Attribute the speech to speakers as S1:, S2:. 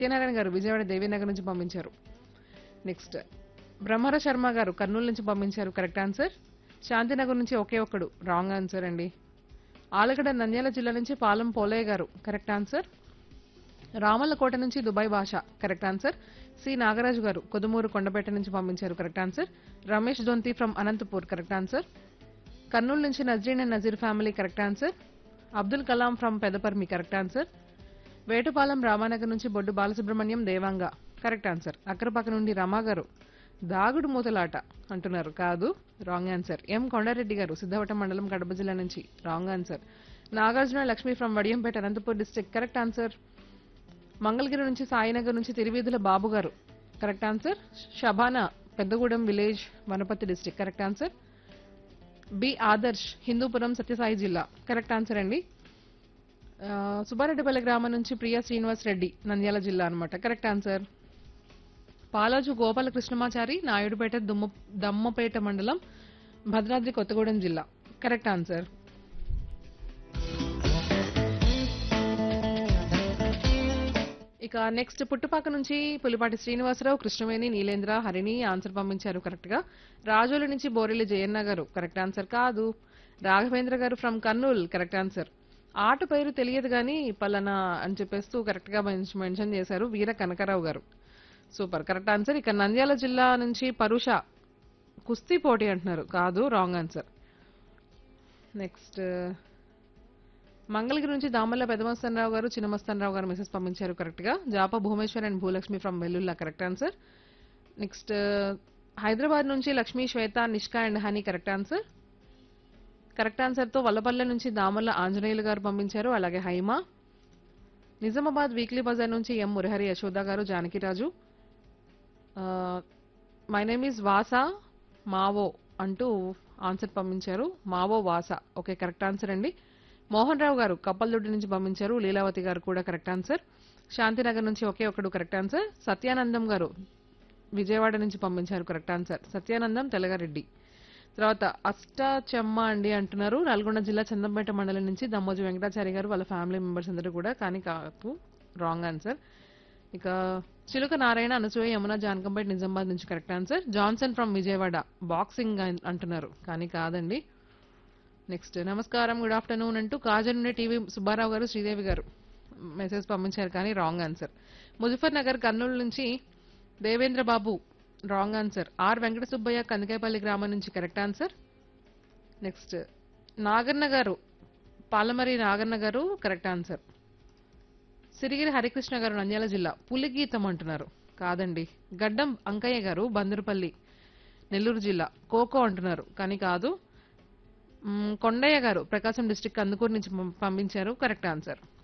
S1: సత్యనారాయణ గారు విజయవాడ దేవీనగర్ నుంచి పంపించారు నెక్స్ట్ బ్రహ్మర శర్మ గారు కర్నూలు నుంచి పంపించారు కరెక్ట్ ఆన్సర్ శాంతినగర్ నుంచి ఒకే ఒక్కడు రాంగ్ ఆన్సర్ అండి ఆలగడ్డ నంద్యాల జిల్లా నుంచి పాలెం పోలయ్య గారు కరెక్ట్ ఆన్సర్ రామల్లకోట నుంచి దుబాయ్ భాష కరెక్ట్ ఆన్సర్ సి నాగరాజు గారు కొదుమూరు కొండపేట నుంచి పంపించారు correct answer Ramesh Donthi from Anantapur correct answer Kurnool నుంచి Nazreen and Nazeer family correct answer Abdul Kalam from Pedaparmi correct answer Vetupalem Ramanagar నుంచి బొడ్డు బాలసుబ్రహ్మణ్యం దేవాంగ కరెక్ట్ ఆన్సర్ అక్కరపక్క నుండి రమా గారు దాగుడు మూతలాట అంటున్నారు కాదు రాంగ్ ఆన్సర్ ఎం కొండారెడ్డి గారు సిద్ధవటం మండలం కడప జిల్లా నుంచి wrong answer Nagarjuna Lakshmi from Vadiyampeta Anantapur district correct answer Mangalagiri నుంచి సాయినగర్ నుంచి Tiruveedhula Babu garu correct answer Shabana Peddagudem village Wanaparthy district correct answer B Adarsh Hindupur Satyasai జిల్లా కరెక్ట్ ఆన్సర్ అండి ఆ, సుబ్బారెడ్డిపల్లి గ్రామం నుంచి ప్రియా శ్రీనివాస్ రెడ్డి నంద్యాల జిల్లా అన్నమాట కరెక్ట్ ఆన్సర్ పాలాజు గోపాల కృష్ణమాచారి నాయుడుపేట దుమ్మ దమ్మపేట మండలం భద్రాద్రి కొత్తగూడెం జిల్లా కరెక్ట్ ఆన్సర్ ఇక నెక్స్ట్ పుట్టుపాక నుంచి పులిపాటి శ్రీనివాసరావు కృష్ణవేణి నీలేంద్ర హరిణి ఆన్సర్ పంపించారు కరెక్ట్ గా రాజోలు నుంచి బోరెల్లి జయన్న గారు కరెక్ట్ ఆన్సర్ కాదు రాఘవేంద్ర గారు ఫ్రమ్ కర్నూల్ కరెక్ట్ ఆన్సర్ ఆట పేరు తెలియదు కానీ పలానా అని చెప్పేస్తూ కరెక్ట్ గా మెన్ష- మెన్షన్ చేశారు వీర కనకరావు గారు సూపర్ కరెక్ట్ ఆన్సర్ ఇక నంద్యాల జిల్లా నుంచి పరుష కుస్తీ పోటీ అంటున్నారు కాదు రాంగ్ ఆన్సర్ నెక్స్ట్ మంగళగిరి నుంచి దామల్ల పెదమస్తనరావు గారు చిన్నమస్తనరావు గారు మెసేజ్ పంపించారు కరెక్ట్ గా Japa Bhumeshwar and Bhulakshmi from Vellulla correct answer next Hyderabad నుంచి Lakshmi Swetha Nishka and Honey correct answer correct answer తో వల్లపల్లె నుంచి దామల్ల ఆంజనేయులు గారు పంపించారు అలాగే హైమా నిజామాబాద్ వీక్లీ బజార్ నుంచి ఎం Murahari Yashoda garu Janakiraju my name is Vasa Mao అంటూ ఆన్సర్ పంపించారు Mao Vasa okay correct answer అండి మోహన్ రావు గారు కప్పలదొడ్డి నుంచి పంపించారు లీలావతి గారు కూడా కరెక్ట్ ఆన్సర్ శాంతినగర్ నుంచి ఒకే ఒకడు కరెక్ట్ ఆన్సర్ సత్యానందం గారు విజయవాడ నుంచి పంపించారు కరెక్ట్ ఆన్సర్ సత్యానందం తెలగారెడ్డి తర్వాత అష్టాచెమ్మ అండి అంటున్నారు నల్గొండ జిల్లా చందంపేట మండలం నుంచి దమ్మోజు వెంకటాచారి గారు వాళ్ళ ఫ్యామిలీ మెంబర్స్ అందరూ కూడా కానీ కాదు రాంగ్ ఆన్సర్ ఇక చిలుక నారాయణ అనసూయ యమున జానకంపేట నిజామాబాద్ నుంచి correct answer Johnson from Vijayawada boxing అన్- అంటున్నారు కానీ కాదండి నెక్స్ట్ నమస్కారం గుడ్ ఆఫ్టర్నూన్ అంటూ కాజన్ నుండి టీవీ సుబ్బారావు గారు శ్రీదేవి గారు మెసేజ్ పంపించారు కానీ రాంగ్ ఆన్సర్ ముజఫర్ నగర్ కర్నూలు నుంచి Devendra Babu wrong answer R Venkata Subbaiah Kandikayapalli గ్రామం నుంచి కరెక్ట్ ఆన్సర్ నెక్స్ట్ నాగన్న గారు పాలమరి నాగన్న గారు కరెక్ట్ ఆన్సర్ సిరిగిరి హరికృష్ణ గారు నంద్యాల జిల్లా పులిగీతం అంటున్నారు కాదండి గడ్డం అంకయ్య గారు బందరుపల్లి నెల్లూరు జిల్లా కోకో అంటున్నారు కానీ కాదు మ్మ్, కొండయ్య గారు ప్రకాశం డిస్టిక్ కందుకూరు నుంచి పం- పంపించారు కరెక్ట్ ఆన్సర్